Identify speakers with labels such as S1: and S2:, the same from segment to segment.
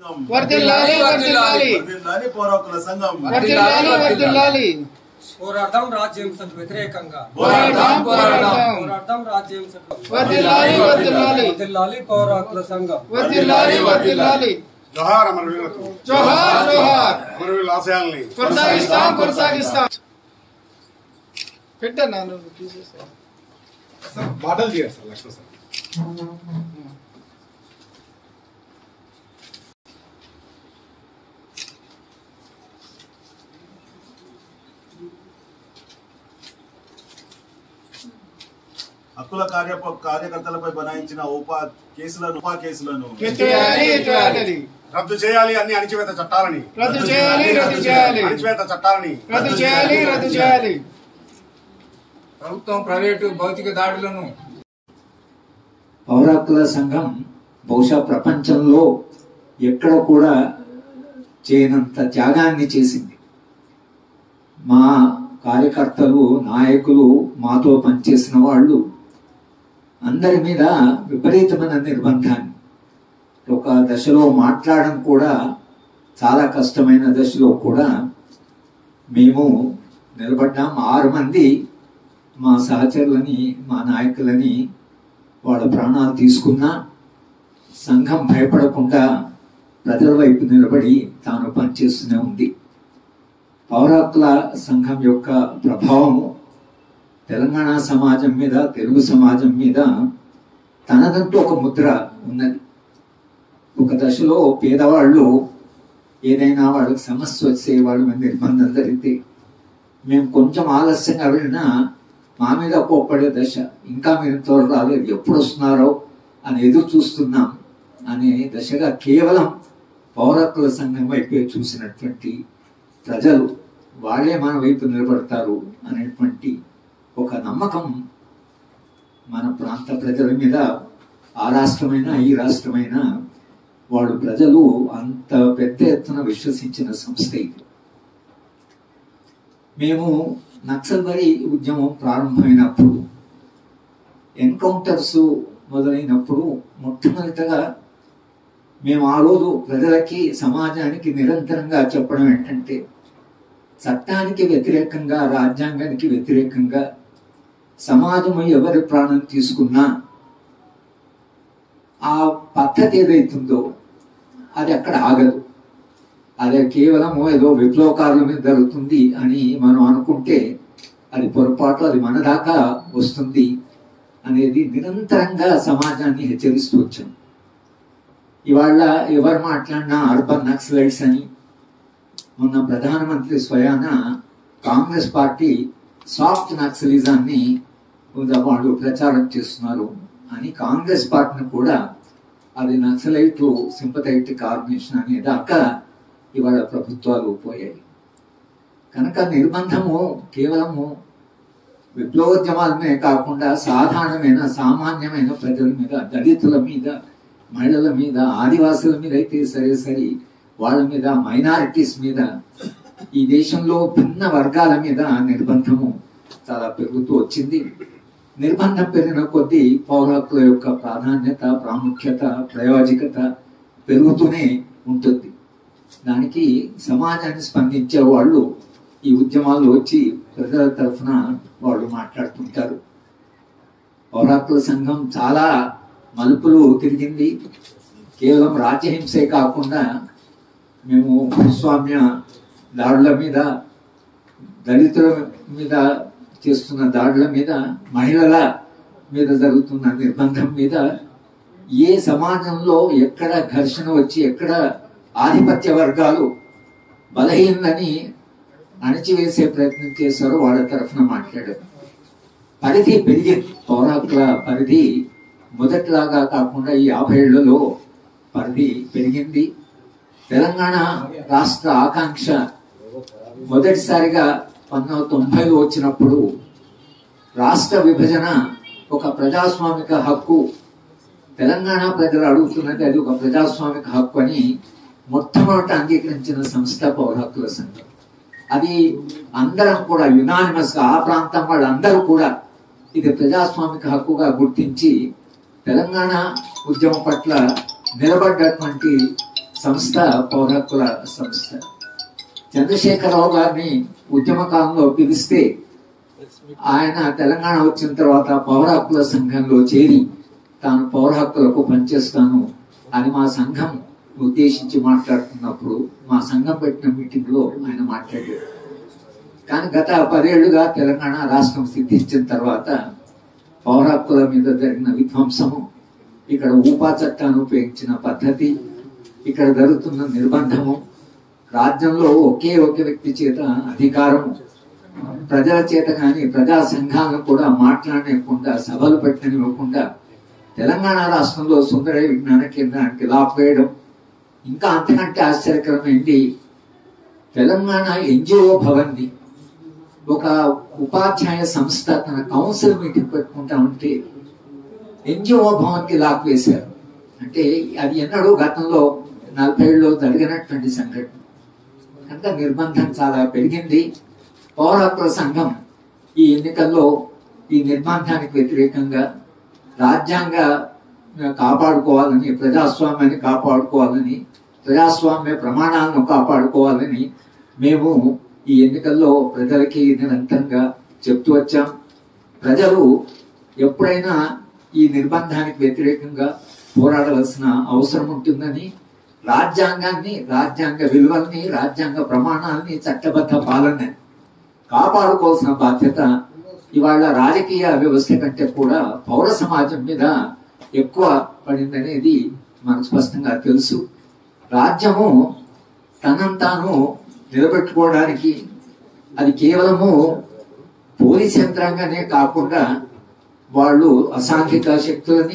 S1: వర్ధిల్లాలి వర్ధిల్లాలి
S2: వర్ధిల్లాలి పౌరకుల సంఘం
S1: వర్ధిల్లాలి వర్ధిల్లాలి
S3: పోరాడదాం రాజ్యాంశకు వ్యతిరేకంగా
S1: పోరాడదాం పోరాడదాం
S3: పోరాడదాం రాజ్యాంశకు
S1: వర్ధిల్లాలి వర్ధిల్లాలి
S3: వర్ధిల్లాలి పౌర హక్కుల సంఘం
S1: వర్ధిల్లాలి వర్ధిల్లాలి
S4: జోహార్ అమరవీరులకు
S1: జోహార్ జోహార్
S4: అమరవీరుల ఆశయాల్ని
S1: కొనసాగిస్తాం కొనసాగిస్తాం పెట్టన్నా నువ్వు తీసేసా
S4: మాటలు తీయాలి సార్ లక్ష్మణ్ సార్
S2: హక్కుల కార్య కార్యకర్తలపై బనాయించిన ఉపా కేసులను ఉపా కేసులను
S1: ఎత్తివేయాలి ఎత్తివేయాలి
S4: రద్దు చేయాలి అన్ని అణిచివేత చట్టాలని
S1: రద్దు చేయాలి రద్దు చేయాలి
S4: అణిచివేత చట్టాలని
S1: రద్దు చేయాలి రద్దు చేయాలి
S5: ప్రభుత్వం ప్రైవేటు భౌతిక దాడులను
S6: పౌర హక్కుల సంఘం బహుశా ప్రపంచంలో ఎక్కడ కూడా చేయనంత త్యాగాన్ని చేసింది మా కార్యకర్తలు నాయకులు మాతో పనిచేసిన వాళ్ళు అందరి మీద విపరీతమైన నిర్బంధాన్ని ఒక దశలో మాట్లాడడం కూడా చాలా కష్టమైన దశలో కూడా మేము నిలబడ్డాం ఆరు మంది మా సహచరులని మా నాయకులని వాళ్ళ ప్రాణాలు తీసుకున్నా సంఘం భయపడకుండా ప్రజల వైపు నిలబడి తాను పనిచేస్తూనే ఉంది పౌర హక్కుల సంఘం యొక్క ప్రభావము తెలంగాణ సమాజం మీద తెలుగు సమాజం మీద తనదంటూ ఒక ముద్ర ఉన్నది ఒక దశలో పేదవాళ్ళు ఏదైనా వాళ్ళకి సమస్య వచ్చే వాళ్ళ మీద నిర్బంధం జరిగితే మేము కొంచెం ఆలస్యంగా వెళ్ళినా మా మీద కోప్పడే దశ ఇంకా మీరు త్వర రాలేదు ఎప్పుడు వస్తున్నారో అని ఎదురు చూస్తున్నాం అనే దశగా కేవలం పౌరత్వ సంఘం వైపే చూసినటువంటి ప్రజలు వాళ్ళే మన వైపు నిలబడతారు అనేటువంటి ఒక నమ్మకం మన ప్రాంత ప్రజల మీద ఆ రాష్ట్రమైనా ఈ రాష్ట్రమైనా వాళ్ళు ప్రజలు అంత పెద్ద ఎత్తున విశ్వసించిన సంస్థ ఇది మేము నక్సల్బరీ ఉద్యమం ప్రారంభమైనప్పుడు ఎన్కౌంటర్స్ మొదలైనప్పుడు మొట్టమొదటగా మేము ఆ రోజు ప్రజలకి సమాజానికి నిరంతరంగా చెప్పడం ఏంటంటే చట్టానికి వ్యతిరేకంగా రాజ్యాంగానికి వ్యతిరేకంగా సమాజం ఎవరి ప్రాణం తీసుకున్నా ఆ పద్ధతి ఏదైతుందో అది అక్కడ ఆగదు అదే కేవలం ఏదో విప్లవకారుల మీద జరుగుతుంది అని మనం అనుకుంటే అది పొరపాటు అది మన దాకా వస్తుంది అనేది నిరంతరంగా సమాజాన్ని హెచ్చరిస్తూ వచ్చాం ఇవాళ ఎవరు మాట్లాడినా అర్బన్ నక్సలైట్స్ అని మొన్న ప్రధానమంత్రి స్వయాన కాంగ్రెస్ పార్టీ సాఫ్ట్ నక్సలిజాన్ని వాళ్ళు ప్రచారం చేస్తున్నారు అని కాంగ్రెస్ పార్టీని కూడా అది నక్సలైట్ సింపథైటిక్ ఆర్గనైజేషన్ అనే దాకా ఇవాళ ప్రభుత్వాలు పోయాయి కనుక నిర్బంధము కేవలము విప్లవోద్యమాలనే కాకుండా సాధారణమైన సామాన్యమైన ప్రజల మీద దళితుల మీద మహిళల మీద ఆదివాసుల మీద అయితే సరే సరే వాళ్ళ మీద మైనారిటీస్ మీద ఈ దేశంలో భిన్న వర్గాల మీద నిర్బంధము చాలా పెరుగుతూ వచ్చింది నిర్బంధం పెరిగిన కొద్దీ పౌర హక్కుల యొక్క ప్రాధాన్యత ప్రాముఖ్యత ప్రయోజకత పెరుగుతూనే ఉంటుంది దానికి సమాజాన్ని స్పందించే వాళ్ళు ఈ ఉద్యమాల్లో వచ్చి ప్రజల తరఫున వాళ్ళు మాట్లాడుతుంటారు పౌర హక్కుల సంఘం చాలా మలుపులు తిరిగింది కేవలం రాజ్యహింసే కాకుండా మేము భూస్వామ్య దాడుల మీద దళితుల మీద చేస్తున్న దాడుల మీద మహిళల మీద జరుగుతున్న నిర్బంధం మీద ఏ సమాజంలో ఎక్కడ ఘర్షణ వచ్చి ఎక్కడ ఆధిపత్య వర్గాలు బలహీనని అణచివేసే ప్రయత్నం చేశారో వాళ్ళ తరఫున మాట్లాడారు పరిధి పెరిగింది పౌరాకుల పరిధి మొదటిలాగా కాకుండా ఈ యాభై ఏళ్లలో పరిధి పెరిగింది తెలంగాణ రాష్ట్ర ఆకాంక్ష మొదటిసారిగా పంతొమ్మిది తొంభైలో వచ్చినప్పుడు రాష్ట్ర విభజన ఒక ప్రజాస్వామిక హక్కు తెలంగాణ ప్రజలు అడుగుతున్నది అది ఒక ప్రజాస్వామిక హక్కు అని మొట్టమొదట అంగీకరించిన సంస్థ పౌర హక్కుల సంఘం అది అందరం కూడా యునానిమస్ గా ఆ ప్రాంతం వాళ్ళందరూ కూడా ఇది ప్రజాస్వామిక హక్కుగా గుర్తించి తెలంగాణ ఉద్యమం పట్ల నిలబడ్డటువంటి సంస్థ పౌర హక్కుల సంస్థ చంద్రశేఖరరావు గారిని ఉద్యమకాలంలో పిలిస్తే ఆయన తెలంగాణ వచ్చిన తర్వాత పౌర హక్కుల సంఘంలో చేరి తాను పౌర హక్కులకు పనిచేస్తాను అని మా సంఘం ఉద్దేశించి మాట్లాడుతున్నప్పుడు మా సంఘం పెట్టిన మీటింగ్ లో ఆయన మాట్లాడాడు కానీ గత పదేళ్లుగా తెలంగాణ రాష్ట్రం సిద్ధించిన తర్వాత పౌర హక్కుల మీద జరిగిన విధ్వంసము ఇక్కడ ఊపా చట్టాన్ని ఉపయోగించిన పద్ధతి ఇక్కడ జరుగుతున్న నిర్బంధము రాజ్యంలో ఒకే ఒక వ్యక్తి చేత అధికారం ప్రజల చేత కానీ ప్రజా సంఘాలను కూడా మాట్లాడకుండా సభలు పెట్టనివ్వకుండా తెలంగాణ రాష్ట్రంలో సుందర విజ్ఞాన కేంద్రానికి లాక్ వేయడం ఇంకా అంతకంటే ఆశ్చర్యకరమైంది తెలంగాణ ఎన్జిఓ భవన్ని ఒక ఉపాధ్యాయ సంస్థ తన కౌన్సిల్ మీటింగ్ పెట్టుకుంటా ఉంటే ఎన్జిఓ భవన్ కి లాక్ వేశారు అంటే అది ఎన్నడూ గతంలో నలభై ఏళ్ళలో జరిగినటువంటి సంఘటన కనుక నిర్బంధం చాలా పెరిగింది పౌర హక్కుల సంఘం ఈ ఎన్నికల్లో ఈ నిర్బంధానికి వ్యతిరేకంగా రాజ్యాంగ కాపాడుకోవాలని ప్రజాస్వామ్యాన్ని కాపాడుకోవాలని ప్రజాస్వామ్య ప్రమాణాలను కాపాడుకోవాలని మేము ఈ ఎన్నికల్లో ప్రజలకి నిరంతరంగా చెప్తూ వచ్చాం ప్రజలు ఎప్పుడైనా ఈ నిర్బంధానికి వ్యతిరేకంగా పోరాడవలసిన అవసరం ఉంటుందని రాజ్యాంగాన్ని రాజ్యాంగ విలువల్ని రాజ్యాంగ ప్రమాణాలని చట్టబద్ధ పాలన కాపాడుకోవాల్సిన బాధ్యత ఇవాళ రాజకీయ వ్యవస్థ కంటే కూడా పౌర సమాజం మీద ఎక్కువ పడిందనేది మనకు స్పష్టంగా తెలుసు రాజ్యము తనను తాను నిలబెట్టుకోవడానికి అది కేవలము పోలీస్ యంత్రాంగానే కాకుండా వాళ్ళు అసాంఘిక శక్తులని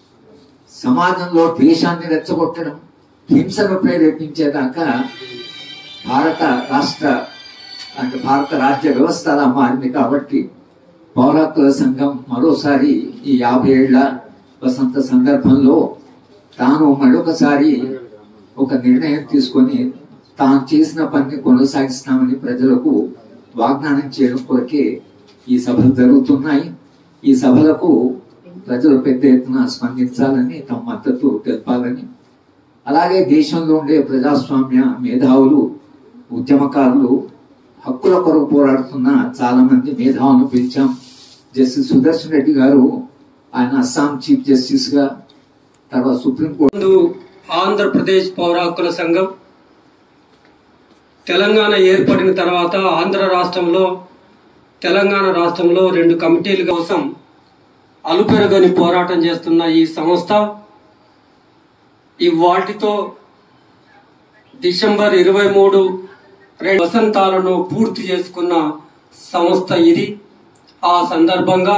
S6: సమాజంలో ద్వేషాన్ని రెచ్చగొట్టడం హింసను ప్రేరేపించేదాకా భారత రాష్ట్ర అంటే భారత రాజ్య వ్యవస్థ అలా మారింది కాబట్టి పౌర హక్కుల సంఘం మరోసారి ఈ యాభై ఏళ్ల వసంత సందర్భంలో తాను మరొకసారి ఒక నిర్ణయం తీసుకొని తాను చేసిన పనిని కొనసాగిస్తామని ప్రజలకు వాగ్దానం చేయడం కొరకే ఈ సభలు జరుగుతున్నాయి ఈ సభలకు ప్రజలు పెద్ద ఎత్తున స్పందించాలని తమ మద్దతు తెలపాలని అలాగే దేశంలో ఉండే ప్రజాస్వామ్య మేధావులు ఉద్యమకారులు హక్కుల కొరకు పోరాడుతున్న చాలా మంది మేధావులను పిలిచాం జస్టిస్ సుదర్శన్ రెడ్డి గారు ఆయన అస్సాం చీఫ్ జస్టిస్ గా తర్వాత సుప్రీంకోర్టు
S3: ముందు ఆంధ్రప్రదేశ్ పౌర హక్కుల సంఘం తెలంగాణ ఏర్పడిన తర్వాత ఆంధ్ర రాష్ట్రంలో తెలంగాణ రాష్ట్రంలో రెండు కమిటీల కోసం అలుపెరగని పోరాటం చేస్తున్న ఈ సంస్థ ఈ వాటితో డిసెంబర్ ఇరవై మూడు రెండు వసంతాలను పూర్తి చేసుకున్న సంస్థ ఇది ఆ సందర్భంగా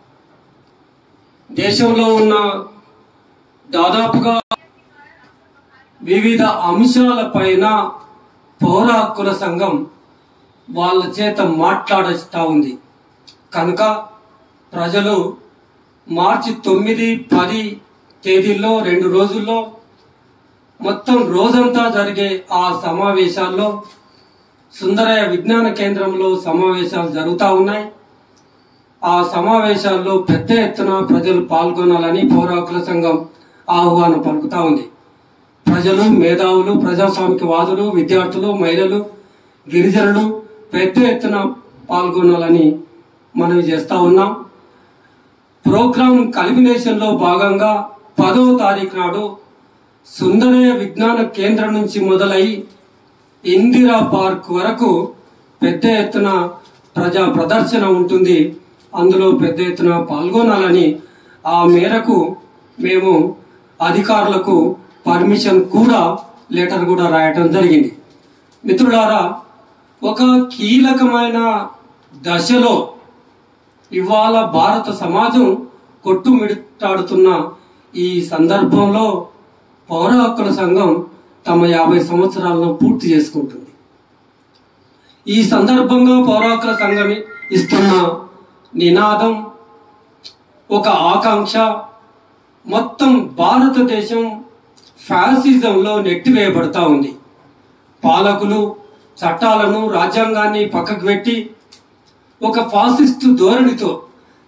S3: దేశంలో ఉన్న దాదాపుగా వివిధ అంశాల పైన పౌర హక్కుల సంఘం వాళ్ళ చేత మాట్లాడిస్తా ఉంది కనుక ప్రజలు మార్చి తొమ్మిది పది తేదీల్లో రెండు రోజుల్లో మొత్తం రోజంతా జరిగే ఆ సమావేశాల్లో సుందరయ్య విజ్ఞాన కేంద్రంలో సమావేశాలు జరుగుతూ ఉన్నాయి ఆ సమావేశాల్లో పెద్ద ఎత్తున ప్రజలు పాల్గొనాలని పౌర హక్కుల సంఘం ఆహ్వానం పలుకుతా ఉంది ప్రజలు మేధావులు ప్రజాస్వామికవాదులు విద్యార్థులు మహిళలు గిరిజనులు పెద్ద ఎత్తున పాల్గొనాలని మనవి చేస్తా ఉన్నాం ప్రోగ్రామ్ కల్మినేషన్ లో భాగంగా పదవ తారీఖు నాడు సుందరయ్య విజ్ఞాన కేంద్రం నుంచి మొదలై ఇందిరా పార్క్ వరకు పెద్ద ఎత్తున ప్రజా ప్రదర్శన ఉంటుంది అందులో పెద్ద ఎత్తున పాల్గొనాలని ఆ మేరకు మేము అధికారులకు పర్మిషన్ కూడా లెటర్ కూడా రాయటం జరిగింది మిత్రులారా ఒక కీలకమైన దశలో ఇవాళ భారత సమాజం కొట్టుమిట్టాడుతున్న ఈ సందర్భంలో పౌర హక్కుల సంఘం తమ యాభై సంవత్సరాలను పూర్తి చేసుకుంటుంది ఈ సందర్భంగా పౌర హక్కుల సంఘం ఇస్తున్న నినాదం ఒక ఆకాంక్ష మొత్తం భారతదేశం ఫ్యాసిజంలో నెట్టివేయబడతా ఉంది పాలకులు చట్టాలను రాజ్యాంగాన్ని పక్కకు పెట్టి ఒక ఫాసిస్టు ధోరణితో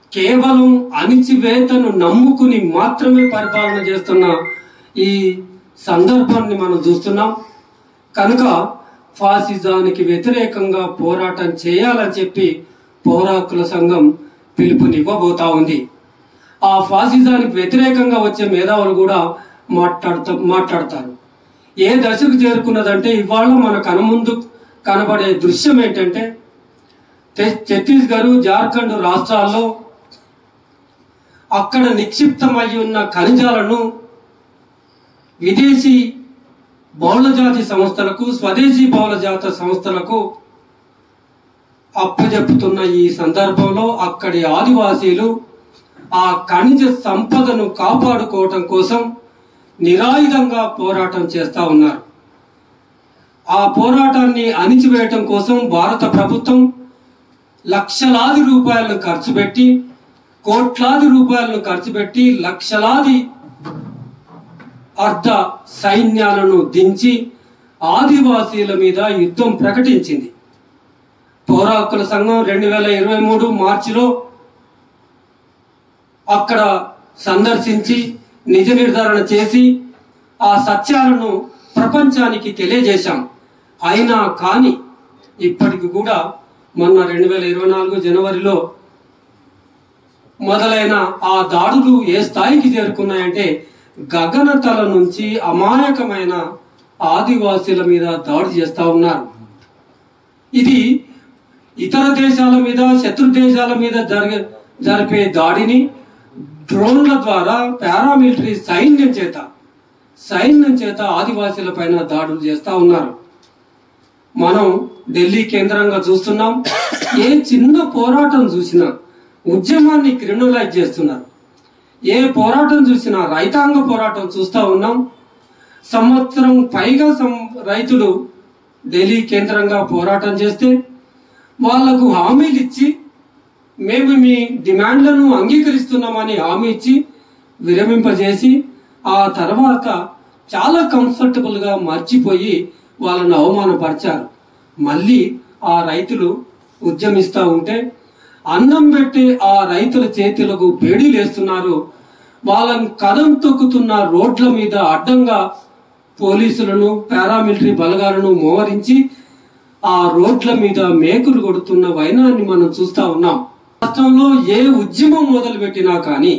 S3: కేవలం అణిచివేతను నమ్ముకుని మాత్రమే పరిపాలన చేస్తున్న ఈ సందర్భాన్ని మనం చూస్తున్నాం కనుక ఫాసిజానికి వ్యతిరేకంగా పోరాటం చేయాలని చెప్పి పౌరాకుల సంఘం పిలుపునివ్వబోతా ఉంది ఆ ఫాసిజానికి వ్యతిరేకంగా వచ్చే మేధావులు కూడా మాట్లాడుతా మాట్లాడతారు ఏ దశకు చేరుకున్నదంటే ఇవాళ మన కనుముందు కనబడే దృశ్యం ఏంటంటే ఛ- ఛత్తీస్గఢ్ జార్ఖండ్ రాష్ట్రాల్లో అక్కడ నిక్షిప్తమై ఉన్న ఖనిజాలను విదేశీ బహుళజాతి సంస్థలకు స్వదేశీ బహుళజాత సంస్థలకు అప్పజెప్పుతున్న ఈ సందర్భంలో అక్కడి ఆదివాసీలు ఆ ఖనిజ సంపదను కాపాడుకోవటం కోసం నిరాయుధంగా పోరాటం చేస్తా ఉన్నారు ఆ పోరాటాన్ని అణిచివేయటం కోసం భారత ప్రభుత్వం లక్షలాది రూపాయలను ఖర్చు పెట్టి కోట్లాది రూపాయలను ఖర్చు పెట్టి లక్షలాది అర్ధ సైన్యాలను దించి ఆదివాసీల మీద యుద్ధం ప్రకటించింది పౌర హక్కుల సంఘం రెండు వేల ఇరవై మూడు మార్చిలో అక్కడ సందర్శించి నిజ నిర్ధారణ చేసి ఆ సత్యాలను ప్రపంచానికి తెలియజేశాం అయినా కానీ ఇప్పటికి కూడా మొన్న రెండు వేల ఇరవై నాలుగు జనవరిలో మొదలైన ఆ దాడులు ఏ స్థాయికి చేరుకున్నాయంటే గగనతల నుంచి అమాయకమైన ఆదివాసీల మీద దాడి చేస్తా ఉన్నారు ఇది ఇతర దేశాల మీద శత్రు దేశాల మీద జరిగే జరిపే దాడిని డ్రోన్ల ద్వారా పారామిలిటరీ సైన్యం చేత సైన్యం చేత ఆదివాసీల పైన దాడులు చేస్తా ఉన్నారు మనం ఢిల్లీ కేంద్రంగా చూస్తున్నాం ఏ చిన్న పోరాటం చూసినా ఉద్యమాన్ని క్రిమినలైజ్ చేస్తున్నారు ఏ పోరాటం చూసినా రైతాంగ పోరాటం చూస్తా ఉన్నాం సంవత్సరం పైగా సం- రైతులు ఢిల్లీ కేంద్రంగా పోరాటం చేస్తే వాళ్లకు హామీలు ఇచ్చి మేము మీ డిమాండ్లను అంగీకరిస్తున్నామని హామీ ఇచ్చి విరమింపజేసి ఆ తర్వాత చాలా కంఫర్టబుల్ గా మర్చిపోయి వాళ్ళను అవమానపరిచారు మళ్ళీ ఆ రైతులు ఉద్యమిస్తా ఉంటే అన్నం పెట్టి ఆ రైతుల చేతులకు బేడీలేస్తున్నారు వాళ్ళని కదం తొక్కుతున్న రోడ్ల మీద అడ్డంగా పోలీసులను పారామిలిటరీ బలగాలను మోహరించి ఆ రోడ్ల మీద మేకులు కొడుతున్న వైనాన్ని మనం చూస్తా ఉన్నాం రాష్ట్రంలో ఏ ఉద్యమం మొదలు పెట్టినా కానీ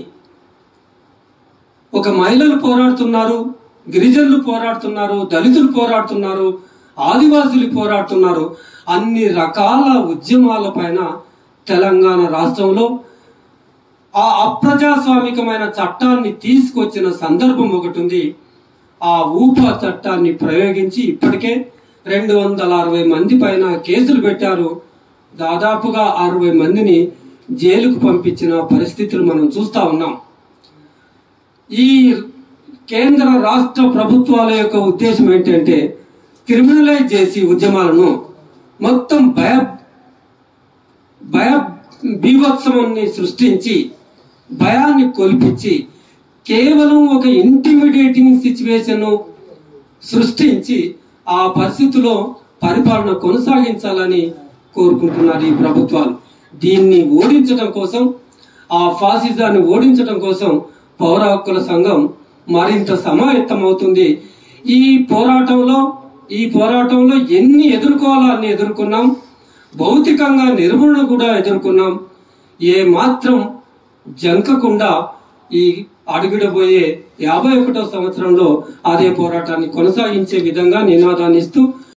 S3: ఒక మహిళలు పోరాడుతున్నారు గిరిజనులు పోరాడుతున్నారు దళితులు పోరాడుతున్నారు ఆదివాసులు పోరాడుతున్నారు అన్ని రకాల ఉద్యమాల పైన తెలంగాణ రాష్ట్రంలో ఆ అప్రజాస్వామికమైన చట్టాన్ని తీసుకొచ్చిన సందర్భం ఒకటి ఉంది ఆ ఊపా చట్టాన్ని ప్రయోగించి ఇప్పటికే రెండు వందల అరవై మంది పైన కేసులు పెట్టారు దాదాపుగా అరవై మందిని జైలుకు పంపించిన పరిస్థితులు మనం చూస్తా ఉన్నాం ఈ కేంద్ర రాష్ట్ర ప్రభుత్వాల యొక్క ఉద్దేశం ఏంటంటే క్రిమినలైజ్ చేసి ఉద్యమాలను మొత్తం భయ భయ బీభత్సవాన్ని సృష్టించి భయాన్ని కొల్పించి కేవలం ఒక ఇంటిమిడేటింగ్ సిచ్యువేషన్ సృష్టించి ఆ పరిస్థితిలో పరిపాలన కొనసాగించాలని కోరుకుంటున్నారు ఈ ప్రభుత్వాలు దీన్ని ఓడించడం కోసం ఆ ఫాసిజాన్ని ఓడించడం కోసం పౌర హక్కుల సంఘం మరింత సమాయత్తం అవుతుంది ఈ పోరాటంలో ఈ పోరాటంలో ఎన్ని ఎదుర్కోవాలో అన్ని ఎదుర్కొన్నాం భౌతికంగా నిర్మూలన కూడా ఎదుర్కొన్నాం ఏ మాత్రం జంకకుండా ఈ అడుగుడబోయే యాభై ఒకటో సంవత్సరంలో అదే పోరాటాన్ని కొనసాగించే విధంగా నినాదాన్ని ఇస్తూ